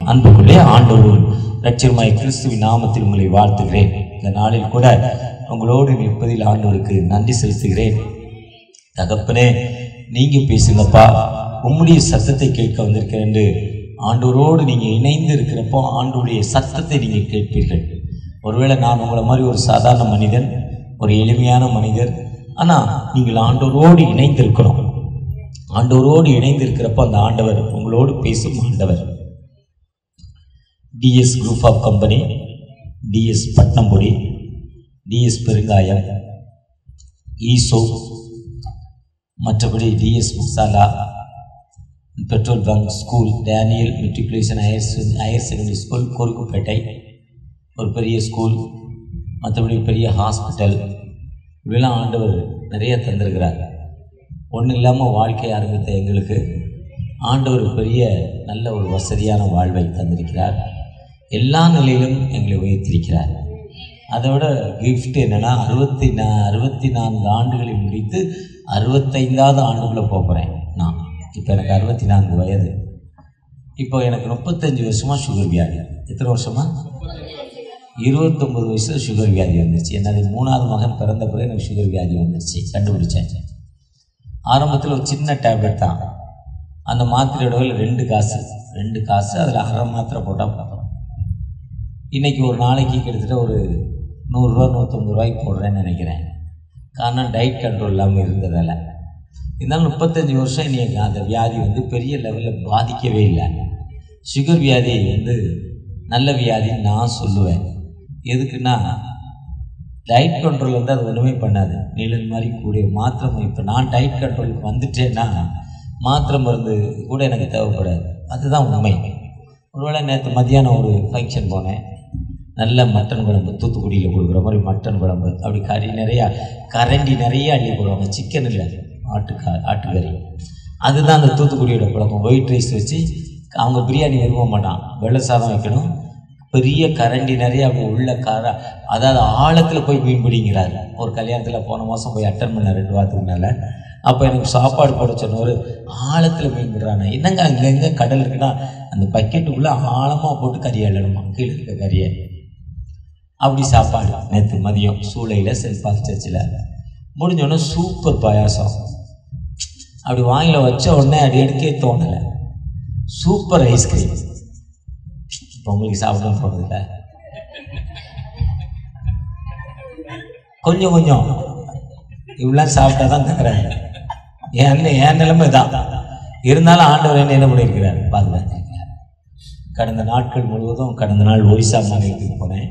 அன்புக்குள்ளே ஆண்டவர் லட்சியமாய் கிறிஸ்துவின் நாமத்தில் உங்களை வாழ்த்துகிறேன் இந்த நாளில் கூட உங்களோடு நிற்பதில் ஆண்டவருக்கு நன்றி செலுத்துகிறேன் தகப்பனே நீங்க பேசுங்கப்பா உம்முடைய சத்தத்தை கேட்க வந்திருக்கிறேன் என்று ஆண்டவரோடு நீங்க இணைந்து இருக்கிறப்போ ஆண்டவருடைய சத்தத்தை நீங்க கேட்பீர்கள் ஒருவேளை நான் உங்களை மாதிரி ஒரு சாதாரண மனிதன் ஒரு எளிமையான மனிதர் ஆனா நீங்கள் ஆண்டவரோடு இணைந்து இருக்கணும் ஆண்டவரோடு இணைந்து இருக்கிறப்போ அந்த ஆண்டவர் உங்களோடு பேசும் ஆண்டவர் TS group of company TS பட்னம்பொடி டிஎஸ் பெருங்காயம் ஈசோ மற்றபடி TS masala petrol bunk school Daniel matriculation higher செ- ஹையர் செகண்டரி ஸ்கூல் கொருக்குப்பேட்டை ஒரு பெரிய ஸ்கூல் மற்றபடி பெரிய ஹாஸ்பிட்டல் இப்படிலாம் ஆண்டவர் நிறைய தந்திருக்கிறார் ஒன்றும் இல்லாமல் வாழ்க்கை ஆரம்பித்த எங்களுக்கு ஆண்டவர் பெரிய நல்ல ஒரு வசதியான வாழ்வை தந்திருக்கிறார் எல்லா நிலையிலும் எங்களை உயர்த்திருக்கிறார் அதை விட gift என்னென்னா அறுபத்தி நா அறுபத்தி நான்கு ஆண்டுகளை முடித்து அறுபத்தைந்தாவது ஆண்டுக்குள்ளே போக போகிறேன் நான் இப்போ எனக்கு அறுபத்தி நான்கு வயது இப்போ எனக்கு முப்பத்தஞ்சு வருஷமாக சுகர் வியாதி எத்தனை வருஷமா இருபத்தொம்பது வயசில் சுகர் வியாதி வந்துருச்சு என்னது மூணாவது மகன் பிறந்த பிறகு எனக்கு சுகர் வியாதி வந்துருச்சு கண்டுபிடிச்சேன் ஆரம்பத்தில் ஒரு சின்ன டேப்லெட் தான் அந்த மாத்திரையோட விலை ரெண்டு காசு ரெண்டு காசு அதில் அரை மாத்திரை போட்டால் போதும் இன்றைக்கி ஒரு நாளைக்கு கிட்டத்தட்ட ஒரு நூறுரூவா நூற்றம்பது ரூபாய்க்கு போடுறேன்னு நினைக்கிறேன் காரணம் டயட் கண்ட்ரோல் இல்லாமல் இருந்ததால் இருந்தாலும் முப்பத்தஞ்சு வருஷம் இன்னைக்கு அந்த வியாதி வந்து பெரிய லெவலில் பாதிக்கவே இல்லை சுகர் வியாதி வந்து நல்ல வியாதின்னு நான் சொல்லுவேன் எதுக்குன்னா டயட் கண்ட்ரோல் வந்து அது ஒன்றுமே பண்ணாது நீளன் மாதிரி கூடிய மாத்திரை இப்போ நான் டயட் கண்ட்ரோலுக்கு வந்துட்டேன்னா மாத்திரை மருந்து கூட எனக்கு தேவைப்படாது அதுதான் உண்மை ஒருவேளை நேற்று மத்தியானம் ஒரு ஃபங்க்ஷன் போனேன் நல்ல மட்டன் குழம்பு தூத்துக்குடியில் கொடுக்குற மாதிரி மட்டன் குழம்பு அப்படி கறி நிறையா கரண்டி நிறைய அள்ளி போடுவாங்க சிக்கன் இல்லை ஆட்டுக்கா ஆட்டுக்கறி அதுதான் அந்த தூத்துக்குடியோட குழம்பு ஒயிட் ரைஸ் வச்சு அவங்க பிரியாணி விரும்ப மாட்டான் வெள்ளை சாதம் வைக்கணும் பெரிய கரண்டி நிறைய அப்படி உள்ள கர அதாவது ஆழத்தில் போய் மீன் பிடிங்கிறாரு ஒரு கல்யாணத்தில் போன மாதம் போய் அட்டன் பண்ண ரெண்டு வாரத்துக்கு மேலே அப்போ எனக்கு சாப்பாடு போட சொன்னவர் ஆழத்தில் மீன் பிடுறானே என்னங்க அங்கங்கே கடல் இருக்குன்னா அந்த பக்கெட்டுக்குள்ளே ஆழமாக போட்டு கறி அள்ளணுமா கீழே இருக்க கறியை அப்படி சாப்பாடு நேற்று மதியம் சூளையில் சென்ட் பால் சர்ச்சில் முடிஞ்சோடனே சூப்பர் பாயாசம் அப்படி வாயில வச்ச உடனே அது எடுக்கவே தோணலை சூப்பர் ஐஸ்கிரீம் இப்போ உங்களுக்கு சாப்பிடணும் தோணுதில்ல கொஞ்சம் கொஞ்சம் இவ்வளோ சாப்பிட்டா தான் தக்குறாங்க என் என் நிலைமை தான் இருந்தாலும் ஆண்டவர் என்ன என்ன பண்ணியிருக்கிறார் பாதுகாத்திருக்கிறார் கடந்த நாட்கள் முழுவதும் கடந்த நாள் ஒரிசா மாநிலத்துக்கு போனேன்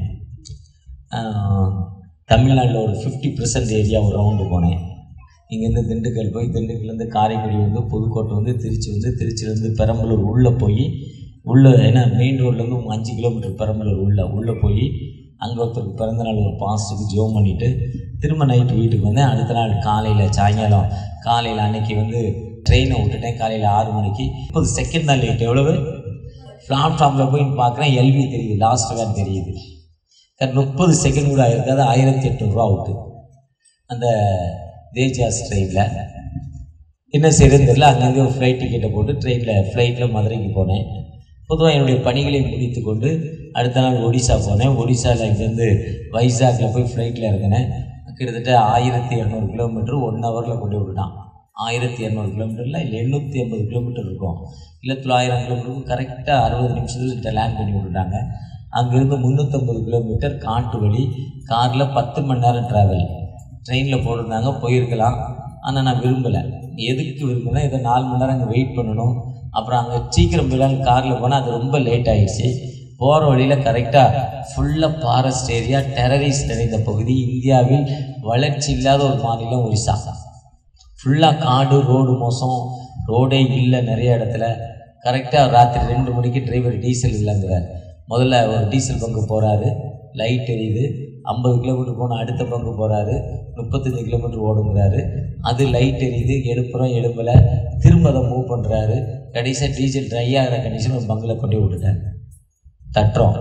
ஆஹ், தமிழ்நாட்டில் ஒரு ஃபிஃப்டி பர்சன்ட் ஏரியா ஒரு ரவுண்டு போனேன் இங்கேருந்து திண்டுக்கல் போய் திண்டுக்கல்லேருந்து காரைக்குடி வந்து புதுக்கோட்டை வந்து திருச்சி வந்து திருச்சியிலேருந்து பெரம்பலூர் உள்ளே போய் உள்ளே ஏன்னா மெயின் ரோட்லேருந்து அஞ்சு கிலோமீட்டர் பெரம்பலூர் உள்ள உள்ளே போய் அங்கே ஒருத்தருக்கு பிறந்த நாள் ஒரு பாஸ்ட்டுக்கு ஜோம் பண்ணிவிட்டு திரும்ப நைட்டு வீட்டுக்கு வந்தேன் அடுத்த நாள் காலையில் சாயங்காலம் காலையில் அன்னைக்கு வந்து ட்ரெயினை விட்டுட்டேன் காலையில் ஆறு மணிக்கு முப்பது செகண்ட் தான் லேட் எவ்வளவு பிளாட்ஃபார்மில் போய் பார்க்குறேன் எல்வி தெரியுது லாஸ்ட் வேன் தெரியுது முப்பது செகண்ட் கூட ஆயிருக்காது ஆயிரத்தி எட்நூறுரூவா அவுட்டு அந்த தேஜாஸ் ட்ரெயினில் என்ன செய்யறதுன்னு தெரியல அங்கங்கே ஒரு ஃப்ளைட் டிக்கெட்டை போட்டு ட்ரெயினில் ஃப்ளைட்டில் மதுரைக்கு போனேன் பொதுவாக என்னுடைய பணிகளை முடித்து கொண்டு அடுத்த நாள் ஒடிசா போனேன் ஒடிசாவில் இங்கேருந்து வைசாக்கில் போய் ஃப்ளைட்டில் இறங்கினேன் கிட்டத்தட்ட ஆயிரத்தி இரநூறு கிலோமீட்டர் ஒன் ஹவரில் கொண்டு விட்டுட்டான் ஆயிரத்தி இரநூறு கிலோமீட்டரில் இல்லை எண்ணூற்றி ஐம்பது கிலோமீட்டர் இருக்கும் இல்லை தொள்ளாயிரம் கிலோமீட்டருக்கு கரெக்டாக அறுபது நிமிஷத்தில் லேண்ட் பண்ணி விட்டுட்டாங்க அங்கேருந்து முந்நூற்றம்பது கிலோமீட்டர் காட்டு வழி காரில் பத்து மணி நேரம் ட்ராவல் ட்ரெயினில் போட்டிருந்தாங்க போயிருக்கலாம் ஆனால் நான் விரும்பலை எதுக்கு விரும்பினா இதை நாலு மணி நேரம் அங்கே வெயிட் பண்ணணும் அப்புறம் அங்கே சீக்கிரம் போயிடலாம் காரில் போனால் அது ரொம்ப லேட் ஆயிடுச்சு போகிற வழியில் கரெக்டாக ஃபுல்லாக ஃபாரஸ்ட் ஏரியா டெரரிஸ்ட் நிறைந்த பகுதி இந்தியாவில் வளர்ச்சி இல்லாத ஒரு மாநிலம் ஒரிசா ஃபுல்லாக காடு ரோடு மோசம் ரோடே இல்லை நிறைய இடத்துல கரெக்டாக ராத்திரி ரெண்டு மணிக்கு டிரைவர் டீசல் இல்லைங்கிறார் முதல்ல ஒரு டீசல் பங்கு போகிறாரு லைட் எரியுது ஐம்பது கிலோமீட்டர் போனால் அடுத்த பங்கு போகிறாரு முப்பத்தஞ்சு கிலோமீட்டர் ஓடுங்கிறாரு அது லைட் எரியுது எழுப்புறோம் எழுப்பலை திரும்ப அதை மூவ் பண்ணுறாரு கடைசியாக டீசல் ட்ரை ஆகிற கண்டிஷன் ஒரு பங்கில் கொண்டு விட்டுட்டார் தட்டுறோம்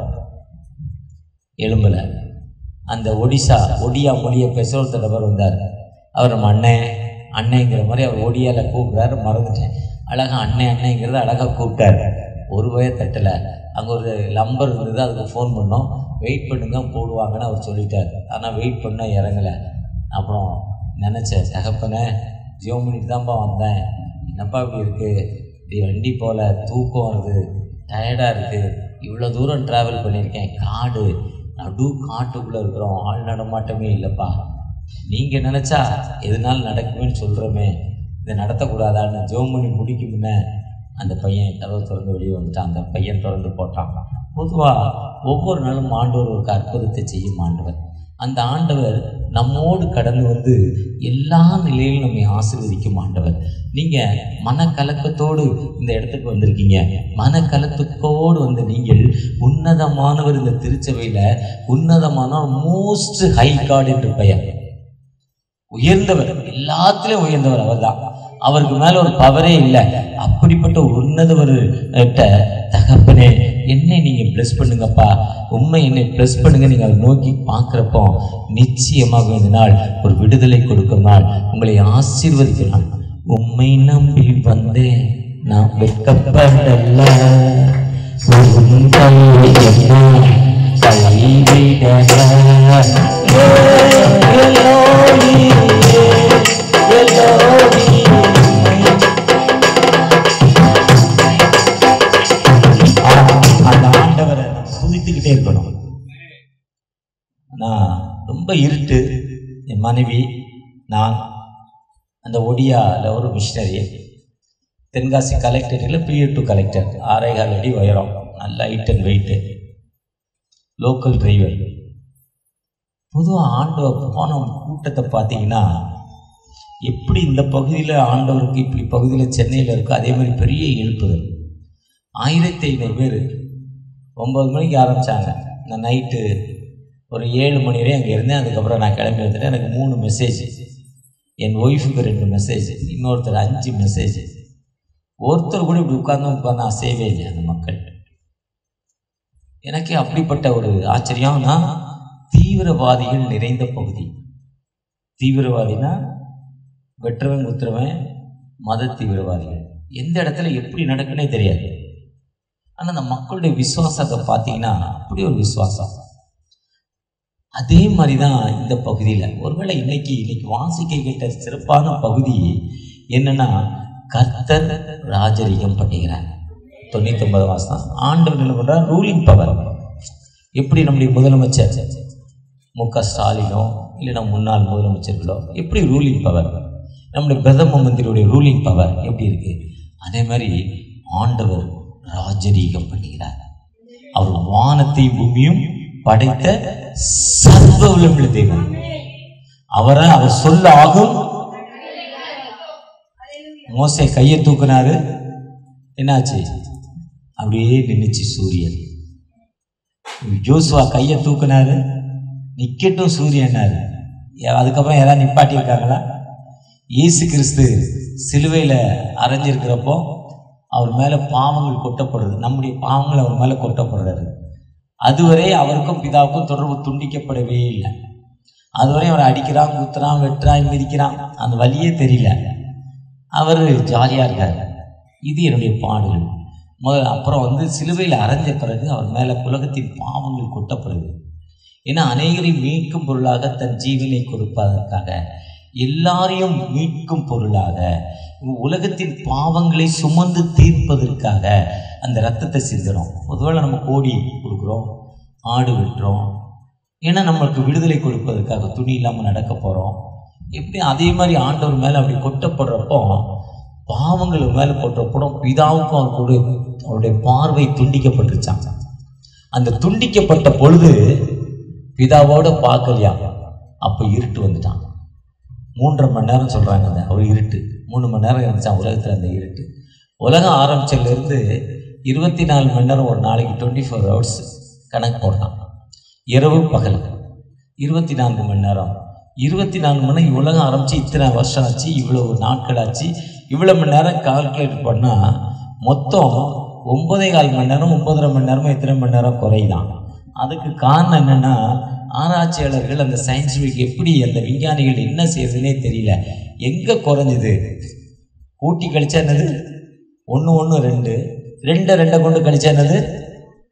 எலும்பலை அந்த ஒடிசா ஒடியா மொழியை பேசுகிற ஒருத்தர் நபர் வந்தார் அவர் நம்ம அண்ணன் அண்ணங்கிற மாதிரி அவர் ஒடியாவில் கூப்பிட்றாரு மறந்துட்டேன் அழகாக அண்ணன் அண்ணங்கிறத அழகாக கூப்பிட்டாரு ஒரு வய தட்டலை அங்கே ஒரு நம்பர் இருந்தது அதுக்கு ஃபோன் பண்ணோம் வெயிட் பண்ணுங்க போடுவாங்கன்னு அவர் சொல்லிட்டார் ஆனால் வெயிட் பண்ண இறங்கலை அப்புறம் நினச்சேன் தகப்பனே ஜியோ பண்ணிட்டு தான்ப்பா வந்தேன் என்னப்பா இப்படி இருக்குது இப்படி வண்டி போல தூக்கம் வருது டயர்டாக இருக்குது இவ்வளோ தூரம் ட்ராவல் பண்ணியிருக்கேன் காடு நடு காட்டுக்குள்ளே இருக்கிறோம் ஆள் நடமாட்டமே இல்லைப்பா நீங்கள் நினச்சா எதுனாலும் நடக்குமேன்னு சொல்கிறோமே இதை நடத்தக்கூடாதான்னு ஜோம் பண்ணி முடிக்கும் முன்ன அந்த பையன் கதவை திறந்து வெளியே வந்துட்டான் அந்த பையன் திறந்து போட்டான் பொதுவாக ஒவ்வொரு நாளும் ஆண்டவர் ஒரு அற்புதத்தை செய்யும் ஆண்டவர் அந்த ஆண்டவர் நம்மோடு கடந்து வந்து எல்லா நிலையிலும் நம்மை ஆசீர்வதிக்கும் ஆண்டவர் நீங்கள் மனக்கலக்கத்தோடு இந்த இடத்துக்கு வந்திருக்கீங்க மனக்கலக்கத்தோடு வந்த நீங்கள் உன்னதமானவர் இந்த திருச்சபையில் உன்னதமான மோஸ்ட் ஹை காட் என்று பெயர் உயர்ந்தவர் எல்லாத்திலையும் உயர்ந்தவர் அவர்தான் அவருக்கு மேல ஒரு பவரே இல்லை அப்படிப்பட்ட உன்னதவர்கிட்ட தகப்பனே என்னை நீங்க bless பண்ணுங்கப்பா உண்மை என்னை bless பண்ணுங்க நீங்க அதை நோக்கி பார்க்குறப்போ நிச்சயமாக இந்த நாள் ஒரு விடுதலை கொடுக்கும் நாள் உங்களை ஆசீர்வதிக்கும் நாள் உம்மை நம்பி வந்தேன் நான் வெட்கப்படல உங்கள் என்னை கைவிடல அந்த ஆண்டவரை நம்ம துதித்துக்கிட்டே இருக்கணும் நான் ரொம்ப இருட்டு என் மனைவி நான் அந்த ஒடியாவில் ஒரு மிஷினரி தென்காசி கலெக்டரில் பிஎ டு கலெக்டர் ஆறேகால் அடி உயரம் நல்ல height and weight local driver பொதுவாக ஆண்டவர் போன கூட்டத்தை பார்த்தீங்கன்னா எப்படி இந்த பகுதியில் ஆண்டவருக்கு இப்படி பகுதியில் சென்னையில் இருக்கோ அதே மாதிரி பெரிய எழுப்புதல் ஆயிரத்தி ஐநூறு பேர் ஒம்பது மணிக்கு ஆரம்பித்தாங்க நான் நைட்டு ஒரு ஏழு மணி வரையும் அங்கே இருந்தேன் அதுக்கப்புறம் நான் கிளம்பி வந்துட்டேன் எனக்கு மூணு மெசேஜ் என் ஒய்ஃபுக்கு ரெண்டு மெசேஜ் இன்னொருத்தர் அஞ்சு மெசேஜ் ஒருத்தர் கூட இப்படி உட்கார்ந்து உட்கார்ந்து அசையவே இல்லை அந்த மக்கள் எனக்கே அப்படிப்பட்ட ஒரு ஆச்சரியம்னா தீவிரவாதிகள் நிறைந்த பகுதி தீவிரவாதினா வெற்றவன் குத்துறவன் மத தீவிரவாதிகள் எந்த இடத்துல எப்படி நடக்குன்னே தெரியாது ஆனால் அந்த மக்களுடைய விசுவாசத்தை பார்த்தீங்கன்னா அப்படி ஒரு விசுவாசம் அதே மாதிரி தான் இந்த பகுதியில் ஒருவேளை இன்னைக்கு இன்னைக்கு வாசிக்க கேட்ட சிறப்பான பகுதி என்னன்னா கர்த்தர் ராஜரிகம் பண்ணுகிறார் தொண்ணூத்தி ஒன்பது வாசம் ஆண்டவர் என்ன பண்றார் ரூலிங் பவர் எப்படி நம்முடைய முதலமைச்சர் மு க ஸ்டாலினோ இல்லைன்னா முன்னாள் முதலமைச்சர்களோ எப்படி ரூலிங் பவர் நம்முடைய பிரதம மந்திரியுடைய ரூலிங் பவர் எப்படி இருக்கு அதே மாதிரி ஆண்டவர் ராஜரீகம் பண்ணுகிறார் அவர் வானத்தை பூமியும் படைத்த சர்வ வல்லமையுள்ள தேவன் அவரை அவர் சொல்ல ஆகும் மோசே கையை தூக்குனாரு என்னாச்சு அப்படியே நின்றுச்சு சூரியன் ஜோசுவா கையை தூக்குனாரு நிக்கட்டும் சூரியனாரு ஏ- அதுக்கப்புறம் யாராவது நிப்பாட்டியிருக்காங்களா இயேசு கிறிஸ்து சிலுவையில் அரைஞ்சிருக்கிறப்போ அவர் மேலே பாவங்கள் கொட்டப்படுறது நம்முடைய பாவங்கள் அவர் மேலே கொட்டப்படுறாரு அதுவரை அவருக்கும் பிதாவுக்கும் தொடர்பு துண்டிக்கப்படவே இல்லை அதுவரை அவர் அடிக்கிறான் குத்துறான் வெட்டுறான் மிதிக்கிறான் அந்த வழியே தெரியல அவர் ஜாலியாக இருக்கார் இது என்னுடைய பாடுகள் முதல் அப்புறம் வந்து சிலுவையில் அரைஞ்ச பிறகு அவர் மேலே உலகத்தின் பாவங்கள் கொட்டப்படுது ஏன்னா அநேகரை மீட்கும் பொருளாக தன் ஜீவனை கொடுப்பதற்காக எல்லாரையும் மீட்கும் பொருளாக உலகத்தின் பாவங்களை சுமந்து தீர்ப்பதற்காக அந்த ரத்தத்தை சிந்துறோம் ஒருவேளை நம்ம கோடி கொடுக்குறோம் ஆடு விட்டுறோம் ஏன்னா நம்மளுக்கு விடுதலை கொடுப்பதற்காக துணி இல்லாமல் நடக்க போகிறோம் எப்படி அதே மாதிரி ஆண்டவர் மேலே அப்படி கொட்டப்படுறப்போ பாவங்கள் மேலே கொட்டப்படும் பிதாவுக்கும் அவருடைய அவருடைய பார்வை துண்டிக்கப்பட்டுருச்சான் அந்த துண்டிக்கப்பட்ட பொழுது பிதாவோட பார்க்கலையா அப்போ இருட்டு வந்துட்டான் மூன்றரை மணி நேரம் சொல்கிறாங்க அந்த அவர் இருட்டு மூணு மணி நேரம் இருந்துச்சான் உலகத்தில் அந்த இருட்டு உலகம் ஆரம்பிச்சதுலேருந்து இருபத்தி நாலு மணி நேரம் ஒரு நாளைக்கு டுவெண்ட்டி ஃபோர் ஹவர்ஸ் கணக்கு போடலாம் இரவு பகல் இருபத்தி நான்கு மணி நேரம் இருபத்தி நான்கு மணி நேரம் உலகம் ஆரம்பித்து இத்தனை வருஷம் ஆச்சு இவ்வளவு நாட்கள் ஆச்சு இவ்வளோ மணி நேரம் கால்குலேட் பண்ணால் மொத்தம் ஒன்பதே கால் மணி நேரம் ஒன்பதரை மணி நேரமும் எத்தனை மணி நேரம் குறையுதான் அதுக்கு காரணம் என்னென்னா ஆராய்ச்சியாளர்கள் அந்த சயின்டிஃபிக் எப்படி அந்த விஞ்ஞானிகள் என்ன செய்யறதுனே தெரியல எங்கே குறைஞ்சுது கூட்டி கழிச்சா என்னது ஒன்று ஒன்று ரெண்டு ரெண்டை ரெண்டை கொண்டு கழிச்சா என்னது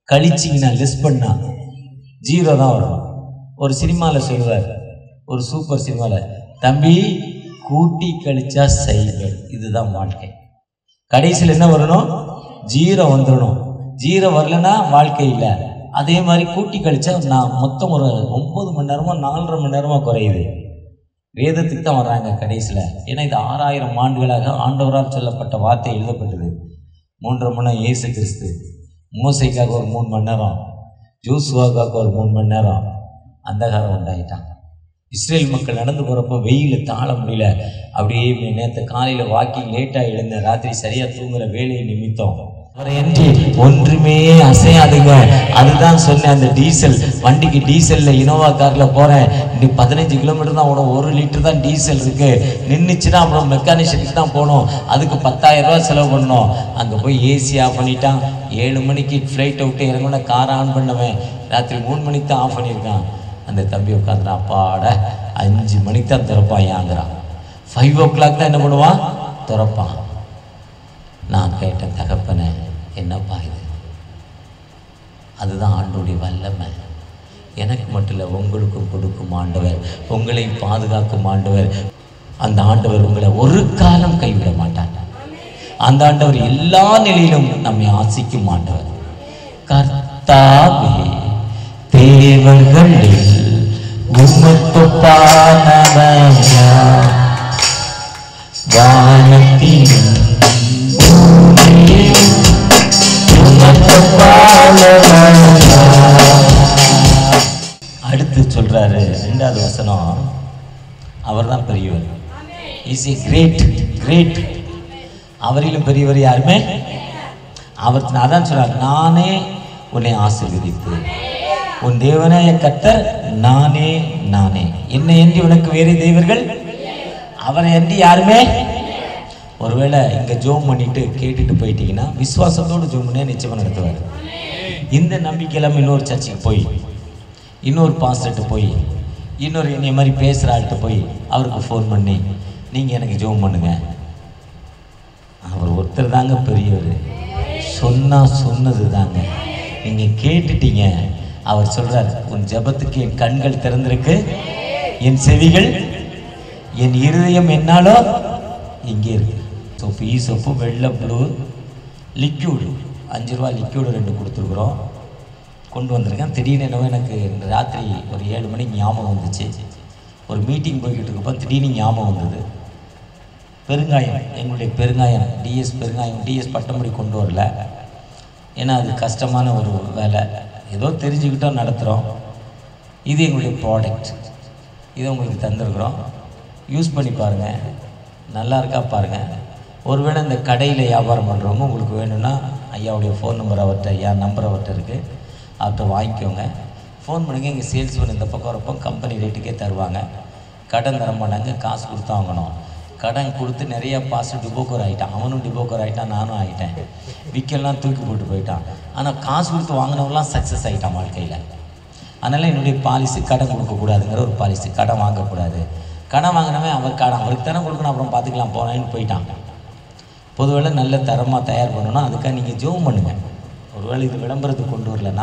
கழிச்சிங்கன்னா லெஸ் பண்ணா ஜீரோ தான் வரும் ஒரு சினிமாவில் சொல்லுவார் ஒரு சூப்பர் சினிமாவில் தம்பி கூட்டி கழிச்சா சைபர் இதுதான் வாழ்க்கை கடைசியில் என்ன வரணும் ஜீரோ வந்துடணும் ஜீரோ வரலன்னா வாழ்க்கை இல்லை அதே மாதிரி கூட்டி கழிச்சா நான் மொத்தம் ஒரு ஒன்பது மணி நேரமோ நாலரை மணி நேரமோ குறையுது வேதத்துக்கு தான் வர்றாங்க கடைசியில் ஏன்னா இது ஆறாயிரம் ஆண்டுகளாக ஆண்டவரால் சொல்லப்பட்ட வார்த்தை எழுதப்பட்டது மூன்றரை மணி நேரம் இயேசு கிறிஸ்து மோசைக்காக ஒரு மூணு மணி நேரம் ஜூசுவாக்காக ஒரு மூணு மணி நேரம் அந்தகாரம் உண்டாயிட்டான் இஸ்ரேல் மக்கள் நடந்து போகிறப்போ வெயில் தாழ முடியல அப்படியே நேற்று காலையில் வாக்கிங் லேட்டாக எழுந்த ராத்திரி சரியாக தூங்குற வேலையை நிமித்தம் அவரை என்று ஒன்றுமே அசையாதுங்க அதுதான் சொன்னேன் அந்த டீசல் வண்டிக்கு டீசல்ல இனோவா கார்ல போறேன் இன்னைக்கு பதினஞ்சு கிலோமீட்டர் தான் ஓடும் ஒரு லிட்டர் தான் டீசல் இருக்கு நின்றுச்சுன்னா அப்புறம் மெக்கானிஷனுக்கு தான் போகணும் அதுக்கு பத்தாயிரம் ரூபாய் செலவு பண்ணணும் அங்கே போய் ஏசி ஆஃப் பண்ணிட்டான் ஏழு மணிக்கு ஃப்ளைட்டை விட்டு இறங்கின காரை ஆன் பண்ணவன் ராத்திரி மூணு மணிக்கு தான் ஆஃப் பண்ணியிருக்கான் அந்த தம்பி உட்காந்துறான் அப்பாட அஞ்சு மணிக்கு தான் திறப்பான் ஏங்குறான் ஃபைவ் ஓ கிளாக் தான் என்ன பண்ணுவான் திறப்பான் நான் கேட்டேன் தகப்பனே என்னப்பா இது அதுதான் ஆண்டோடைய வல்லமை எனக்கு மட்டும் இல்லை உங்களுக்கும் கொடுக்கும் ஆண்டவர் உங்களை பாதுகாக்கும் ஆண்டவர் அந்த ஆண்டவர் உங்களை ஒரு காலம் கைவிட மாட்டார் அந்த ஆண்டவர் எல்லா நிலையிலும் நம்மை ஆசிக்கும் ஆண்டவர் கர்த்தாவே தேவர்களில் உமத்துப்பானவன் யார்? வானத்திலும் பூமியிலும் உமத்துப்பானவன் யார்? அடுத்து சொல்றாரு ரெண்டாவது வசனம் அவர்தான் பெரியவர் இஸ் ஏ கிரேட் கிரேட் அவரிலும் பெரியவர் யாருமே அவர் அதான் சொல்றார் நானே உன்னை ஆசீர்வதித்து உன் தேவனே கர்த்தர் நானே நானே என்னை என்று உனக்கு வேறு தெய்வர்கள் அவரை அன்றி யாருமே ஒருவேளை இங்க ஜோம் பண்ணிட்டு கேட்டுட்டு போயிட்டீங்கன்னா விசுவாசத்தோடு ஜோம் பண்ணியா நிச்சயமா நடத்துவார் இந்த நம்பிக்கையிலாம இன்னொரு சர்ச்சுக்கு போய் இன்னொரு பாஸ்டர்கிட்ட போய் இன்னொரு என்னைய மாதிரி பேசுகிற ஆள்கிட்ட போய் அவருக்கு ஃபோன் பண்ணி நீங்கள் எனக்கு ஜோம் பண்ணுங்க அவர் ஒருத்தர் தாங்க பெரியவர் சொன்னா சொன்னது தாங்க நீங்கள் கேட்டுட்டீங்க அவர் சொல்றார் உன் ஜெபத்துக்கு என் கண்கள் திறந்திருக்கு என் செவிகள் என் இருதயம் என்னாலோ இங்கே இருக்கு சொப்பு ஈ சொப்பு வெள்ளை ப்ளூ லிக்யூடு அஞ்சு ரூபா லிக்யூடு ரெண்டு கொடுத்துருக்குறோம் கொண்டு வந்திருக்கேன் திடீர்னு என்னவோ எனக்கு ராத்திரி ஒரு ஏழு மணிக்கு ஞாபகம் வந்துச்சு ஒரு மீட்டிங் போய்கிட்டு இருக்கப்போ திடீர்னு ஞாபகம் வந்தது பெருங்காயம் எங்களுடைய பெருங்காயம் டிஎஸ் பெருங்காயம் டிஎஸ் பட்டமடி கொண்டு வரல ஏன்னா அது கஷ்டமான ஒரு வேலை ஏதோ தெரிஞ்சுக்கிட்டோம் நடத்துகிறோம் இது எங்களுடைய ப்ராடக்ட் இதை உங்களுக்கு தந்திருக்கிறோம் யூஸ் பண்ணி பாருங்கள் நல்லா இருக்கா பாருங்கள் ஒருவேளை இந்த கடையில் வியாபாரம் பண்ணுறவங்க உங்களுக்கு வேணும்னா ஐயாவுடைய ஃபோன் நம்பர் அவர்கிட்ட ஐயா நம்பர் அவர்கிட்ட இருக்குது அவர்கிட்ட வாங்கிக்கோங்க ஃபோன் பண்ணுங்க இங்கே சேல்ஸ்மேன் இந்த பக்கம் வரப்போ கம்பெனி ரேட்டுக்கே தருவாங்க கடன் தர மாட்டாங்க காசு கொடுத்து வாங்கணும் கடன் கொடுத்து நிறைய பாசு டிபோக்கர் ஆகிட்டான் அவனும் டிபோக்கர் ஆகிட்டான் நானும் ஆகிட்டேன் விக்கெல்லாம் தூக்கி போட்டு போயிட்டான் ஆனால் காசு கொடுத்து வாங்கினவங்களாம் சக்ஸஸ் ஆகிட்டான் வாழ்க்கையில் அதனால் என்னுடைய பாலிசி கடன் கொடுக்கக்கூடாதுங்கிற ஒரு பாலிசி கடன் வாங்கக்கூடாது கடன் வாங்கினவன் அவர் கடன் அவருக்கு தானே கொடுக்கணும் அப்புறம் பார்த்துக்கலாம் போனேன்னு போயிட்டான் பொதுவேளை நல்ல தரமாக தயார் பண்ணணும் அதுக்காக நீங்கள் ஜோம் பண்ணுங்கள் ஒருவேளை இது விளம்பரத்துக்கு கொண்டு வரலன்னா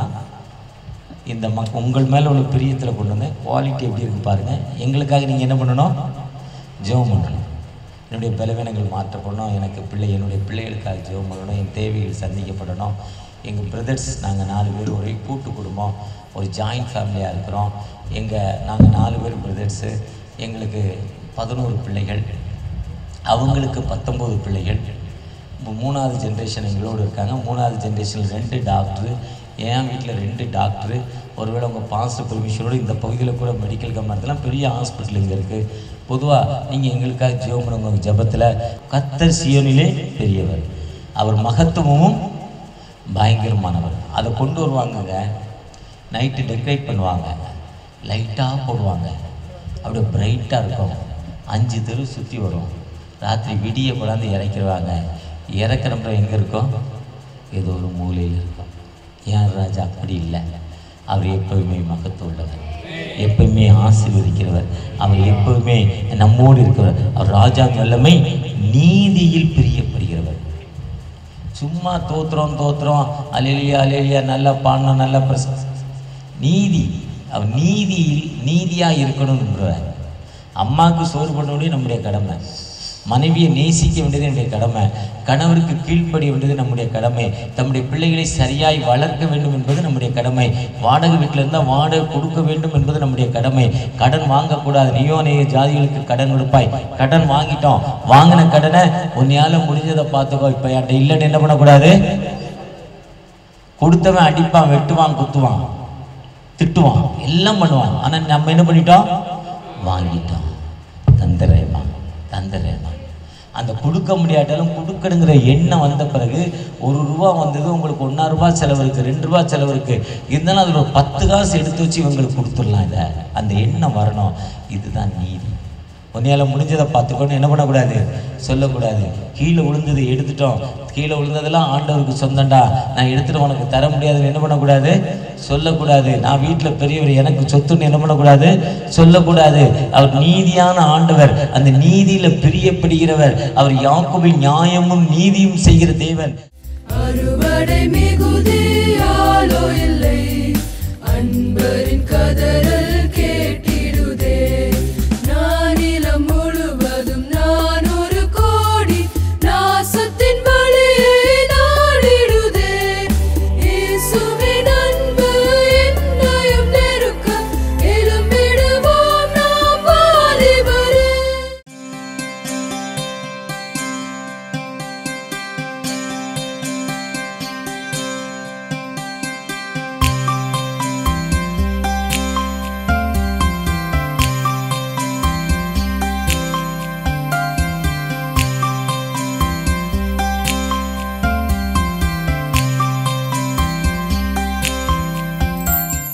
இந்த மக் உங்கள் மேலே உள்ள பிரியத்தில் கொண்டு வந்து குவாலிட்டி எப்படி இருக்கு பாருங்கள் எங்களுக்காக நீங்கள் என்ன பண்ணணும் ஜெபம் பண்ணணும் என்னுடைய பலவீனங்கள் மாற்றப்படணும் எனக்கு பிள்ளை என்னுடைய பிள்ளைகளுக்காக ஜெபம் பண்ணணும் என் தேவைகள் சந்திக்கப்படணும் எங்கள் பிரதர்ஸ் நாங்கள் நாலு பேர் ஒரே கூட்டு குடும்பம் ஒரு ஜாயிண்ட் ஃபேமிலியாக இருக்கிறோம் எங்கள் நாங்கள் நாலு பேர் பிரதர்ஸு எங்களுக்கு பதினோரு பிள்ளைகள் அவங்களுக்கு பத்தொம்போது பிள்ளைகள் இப்போ மூணாவது ஜென்ரேஷன் எங்களோடு இருக்காங்க மூணாவது ஜென்ரேஷனில் ரெண்டு டாக்டரு என் வீட்டில் ரெண்டு டாக்டரு ஒருவேளை உங்கள் பாஸ்டர் பெர்மிஷனோடு இந்த பகுதியில் கூட மெடிக்கல் கம்பெனிலாம் பெரிய ஹாஸ்பிட்டல் இங்கே இருக்குது பொதுவாக நீங்கள் எங்களுக்காக ஜெபம் பண்ணுங்க உங்கள் ஜெபத்தில் கத்தர் சியோனிலே பெரியவர் அவர் மகத்துவமும் பயங்கரமானவர் அதை கொண்டு வருவாங்கங்க நைட்டு டெக்கரேட் பண்ணுவாங்க லைட்டாக போடுவாங்க அப்படியே பிரைட்டாக இருக்கும் அஞ்சு தெரு சுற்றி வரும் ராத்திரி விடிய கொண்டாந்து இறக்கிடுவாங்க இறக்குறப்ப எங்கே இருக்கும் ஏதோ ஒரு மூலையில் இருக்கும் ஏன் ராஜா அப்படி இல்லை அவர் எப்பவுமே மகத்துள்ளவர் எப்பவுமே ஆசீர்வதிக்கிறவர் அவர் எப்பவுமே நம்மோடு இருக்கிறவர் அவர் ராஜா வல்லமை நீதியில் பிரியப்படுகிறவர் சும்மா தோத்துறோம் தோத்துறோம் அலையிலியா அலையிலியா நல்லா பாடணும் நல்லா பிரச நீதி அவன் நீதி நீதியாக இருக்கணும்ன்றவன் அம்மாவுக்கு சோறு பண்ண வேண்டியது நம்முடைய கடமை மனைவியை நேசிக்க வேண்டியது என்னுடைய கடமை கணவருக்கு கீழ்ப்படிய வேண்டியது நம்முடைய கடமை தம்முடைய பிள்ளைகளை சரியாய் வளர்க்க வேண்டும் என்பது நம்முடைய கடமை வாடகை வீட்டில் இருந்தால் வாடகை கொடுக்க வேண்டும் என்பது நம்முடைய கடமை கடன் வாங்கக்கூடாது நீயோ நீ ஜாதிகளுக்கு கடன் கொடுப்பாய் கடன் வாங்கிட்டோம் வாங்கின கடனை உன்னையால முடிஞ்சதை பார்த்துக்கோ இப்போ என்கிட்ட இல்லைன்னு என்ன பண்ணக்கூடாது கொடுத்தவன் அடிப்பான் வெட்டுவான் குத்துவான் திட்டுவான் எல்லாம் பண்ணுவான் ஆனால் நம்ம என்ன பண்ணிட்டோம் வாங்கிட்டோம் தந்துடுறேம்மா தந்துடுறேம்மா அந்த கொடுக்க முடியாட்டாலும் கொடுக்கணுங்கிற எண்ணம் வந்த பிறகு ஒரு ரூபா வந்தது உங்களுக்கு ஒன்றா ரூபா செலவு இருக்குது ரெண்டு ரூபா செலவு இருக்குது இருந்தாலும் அதில் ஒரு பத்து காசு எடுத்து வச்சு இவங்களுக்கு கொடுத்துடலாம் இதை அந்த எண்ணம் வரணும் இதுதான் நீதி உன்னையால் முடிஞ்சதை பார்த்துக்கொண்டு என்ன பண்ணக்கூடாது சொல்லக்கூடாது கீழே விழுந்ததை எடுத்துட்டோம் கீழே விழுந்ததெல்லாம் ஆண்டவருக்கு சொந்தண்டா நான் எடுத்துட்டு உனக்கு தர முடியாதுன்னு என்ன பண்ணக்கூடாது சொல்லக்கூடாது நான் வீட்டில் பெரியவர் எனக்கு சொத்துன்னு என்ன பண்ணக்கூடாது சொல்லக்கூடாது அவர் நீதியான ஆண்டவர் அந்த நீதியில் பிரியப்படுகிறவர் அவர் யாக்கோபின் நியாயமும் நீதியும் செய்கிற தேவன் அறுவடை மிகுதியாலோ